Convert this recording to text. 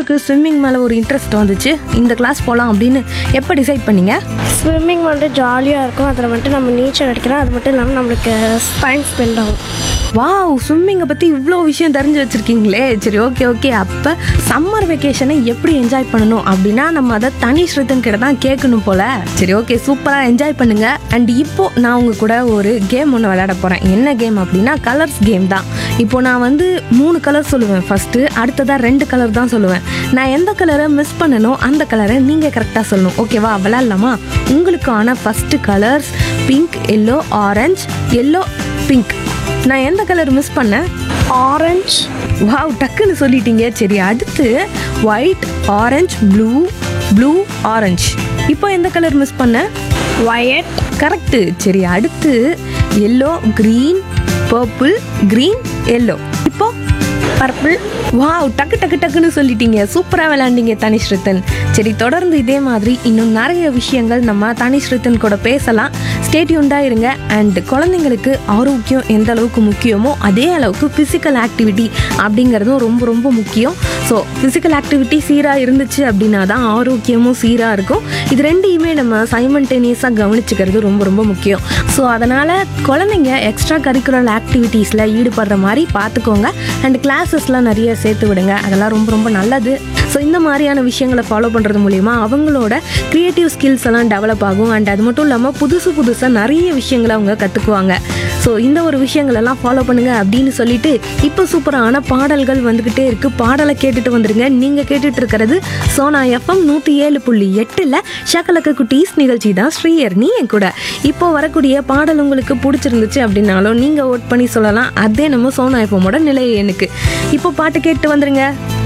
உங்களுக்கு ஸ்விம்மிங் மேலே ஒரு இன்ட்ரெஸ்ட் வந்துச்சு இந்த கிளாஸ் போகலாம் அப்படின்னு எப்போ டிசைட் பண்ணீங்க ஸ்விம்மிங் வந்துட்டு ஜாலியாக இருக்கும் அதில் வந்துட்டு நம்ம நீச்சல் அடிக்கிறோம் அது மட்டும் இல்லாமல் நம்மளுக்கு டைம் ஸ்பெண்ட் ஆகும் வாவ் ஸ்விம்மிங்கை பற்றி இவ்வளோ விஷயம் தெரிஞ்சு வச்சுருக்கீங்களே சரி ஓகே ஓகே அப்போ சம்மர் வெக்கேஷனை எப்படி என்ஜாய் பண்ணணும் அப்படின்னா நம்ம அதை தனி ஸ்ருதன் கிட்ட தான் கேட்கணும் போல சரி ஓகே சூப்பராக என்ஜாய் பண்ணுங்க அண்ட் இப்போ நான் உங்க கூட ஒரு கேம் ஒன்று விளையாட போகிறேன் என்ன கேம் அப்படின்னா கலர்ஸ் கேம் தான் இப்போ நான் வந்து மூணு கலர் சொல்லுவேன் ஃபஸ்ட்டு அடுத்ததாக ரெண்டு கலர் தான் சொல்லுவேன் நான் எந்த கலரை மிஸ் பண்ணனோ அந்த கலரை நீங்கள் கரெக்டாக சொல்லணும் ஓகேவா விளையாடலாமா உங்களுக்கான first colours pink yellow orange yellow pink நான் எந்த கலர் மிஸ் பண்ணேன் ஆரஞ்ச் வாவ் டக்குன்னு சொல்லிட்டீங்க சரி அடுத்து white orange blue blue orange இப்போ எந்த கலர் மிஸ் பண்ணேன் ஒயட் கரெக்டு சரி அடுத்து yellow green purple green yellow இப்போ பர்பிள் வாவ் டக்கு டக்கு டக்குன்னு சொல்லிட்டீங்க சூப்பராக விளையாண்டீங்க தனிஸ்ருத்தன் சரி தொடர்ந்து இதே மாதிரி இன்னும் நிறைய விஷயங்கள் நம்ம தனிஸ்ருத்தன் கூட பேசலாம் ஸ்டேட்யூண்டாக இருங்க அண்ட் குழந்தைங்களுக்கு ஆரோக்கியம் எந்த அளவுக்கு முக்கியமோ அதே அளவுக்கு ஃபிசிக்கல் ஆக்டிவிட்டி அப்படிங்கிறதும் ரொம்ப ரொம்ப முக்கியம் ஸோ ஃபிசிக்கல் ஆக்டிவிட்டி சீராக இருந்துச்சு அப்படின்னா தான் ஆரோக்கியமும் சீராக இருக்கும் இது ரெண்டையுமே நம்ம சைமல்டேனியஸாக கவனிச்சுக்கிறது ரொம்ப ரொம்ப முக்கியம் ஸோ அதனால் குழந்தைங்க எக்ஸ்ட்ரா கரிக்குலர் ஆக்டிவிட்டீஸில் ஈடுபடுற மாதிரி பார்த்துக்கோங்க அண்ட் கிளாஸஸ்லாம் நிறைய சேர்த்து விடுங்க அதெல்லாம் ரொம்ப ரொம்ப நல்லது ஸோ இந்த மாதிரியான விஷயங்களை ஃபாலோ பண்ணுறது மூலிமா அவங்களோட க்ரியேட்டிவ் ஸ்கில்ஸ் எல்லாம் டெவலப் ஆகும் அண்ட் அது மட்டும் இல்லாமல் புதுசு புதுசாக நிறைய விஷயங்களை அவங்க கற்றுக்குவாங்க ஸோ இந்த ஒரு விஷயங்கள் எல்லாம் ஃபாலோ பண்ணுங்க அப்படின்னு சொல்லிட்டு இப்போ சூப்பரான பாடல்கள் வந்துக்கிட்டே இருக்கு பாடலை கேட்டுட்டு வந்துருங்க நீங்கள் கேட்டுட்டு இருக்கிறது சோனா எஃப்எம் நூற்றி ஏழு புள்ளி எட்டில் ஷக்கலக்க குட்டீஸ் நிகழ்ச்சி தான் ஸ்ரீயர் நீ என் கூட இப்போ வரக்கூடிய பாடல் உங்களுக்கு பிடிச்சிருந்துச்சு அப்படின்னாலும் நீங்கள் ஓட் பண்ணி சொல்லலாம் அதே நம்ம சோனா எஃப்எம்மோட நிலை எனக்கு இப்போ பாட்டு கேட்டு வந்துருங்க